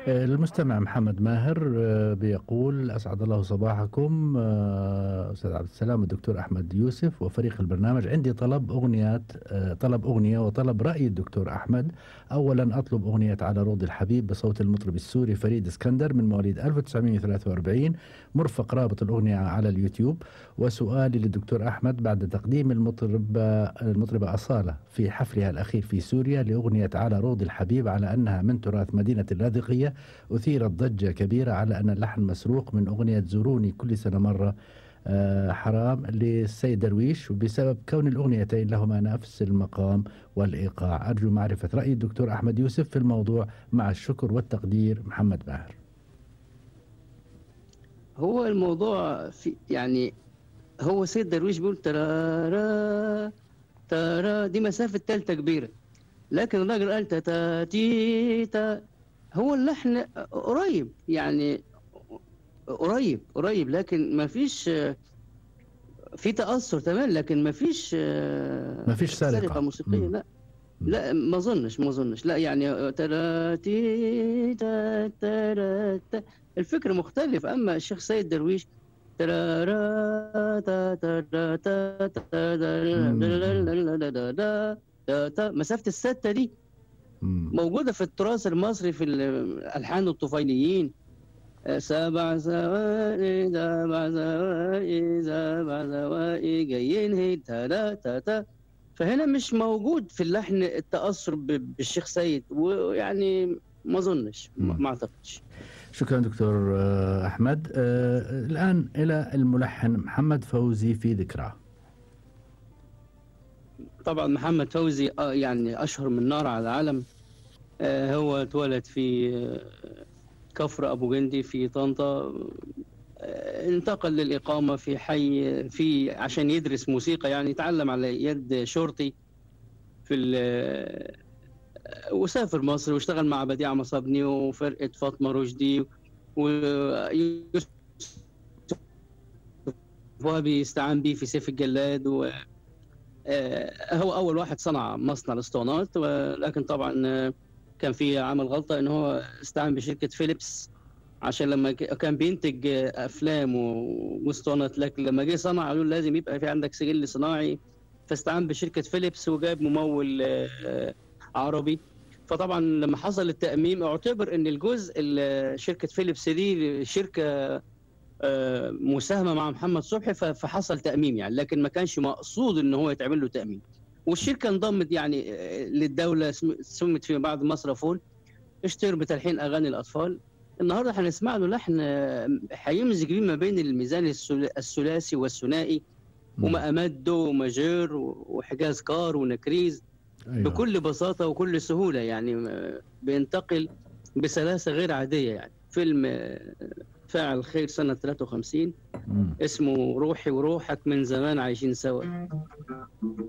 المستمع محمد ماهر آه، بيقول اسعد الله صباحكم آه، استاذ عبد السلام والدكتور احمد يوسف وفريق البرنامج عندي طلب اغنيات آه، طلب اغنيه وطلب راي الدكتور احمد اولا اطلب اغنيه على روض الحبيب بصوت المطرب السوري فريد اسكندر من مواليد 1943 مرفق رابط الاغنيه على اليوتيوب وسؤالي للدكتور احمد بعد تقديم المطرب المطربه اصاله في حفلها الاخير في سوريا لاغنيه على روض الحبيب على انها من تراث مدينه اللاذقيه أثيرت ضجة كبيرة على أن اللحن مسروق من أغنية زوروني كل سنة مرة آه، حرام للسيد درويش وبسبب كون الأغنيتين لهما نفس المقام والإيقاع أرجو معرفة رأي الدكتور أحمد يوسف في الموضوع مع الشكر والتقدير محمد ماهر هو الموضوع في يعني هو سيد درويش بيقول ترى ترى دي مسافة تالتة كبيرة لكن الراجل قال تا تي تا هو اللحن قريب يعني قريب قريب لكن ما فيش في تأثر تمام لكن ما فيش ما فيش سرقة موسيقية لا لا ما اظنش ما اظنش لا يعني تراتي تا تا تا الفكر مختلف اما الشيخ سيد درويش مسافة الستة دي موجودة في التراث المصري في الألحان الطفيليين سبع زوائي سبع زوائي سبع زوائي جايين هي تا تا تا فهنا مش موجود في اللحن التأثر بالشيخ سيد ويعني ما اظنش ما اعتقدش شكرا دكتور احمد الان الى الملحن محمد فوزي في ذكراه طبعا محمد فوزي يعني اشهر من نار على العالم هو اتولد في كفر ابو جندي في طنطا انتقل للاقامه في حي في عشان يدرس موسيقى يعني تعلم على يد شرطي في وسافر مصر واشتغل مع بديع مصابني وفرقه فاطمه رشدي ويوسف وهبي استعان بيه في سيف الجلاد و هو اول واحد صنع مصنع الاسطوانات ولكن طبعا كان في عمل غلطه ان هو استعان بشركه فيليبس عشان لما كان بينتج افلام واسطوانات لكن لما جه صنع قالوا لازم يبقى في عندك سجل صناعي فاستعان بشركه فيليبس وجاب ممول عربي فطبعا لما حصل التاميم اعتبر ان الجزء شركه فيليبس دي شركه مساهمه مع محمد صبحي فحصل تاميم يعني لكن ما كانش مقصود ان هو يتعمل له تاميم والشركه انضمت يعني للدوله سمت فيما بعد مصرفون اشتهر بتلحين اغاني الاطفال النهارده هنسمع له لحن هيمزج بيه ما بين الميزان الثلاثي والثنائي ومقامات دو وماجير وحجاز كار ونكريز أيوة. بكل بساطه وكل سهوله يعني بينتقل بسلاسه غير عاديه يعني فيلم فاعل خير سنه 53 مم. اسمه روحي وروحك من زمان عايشين سوا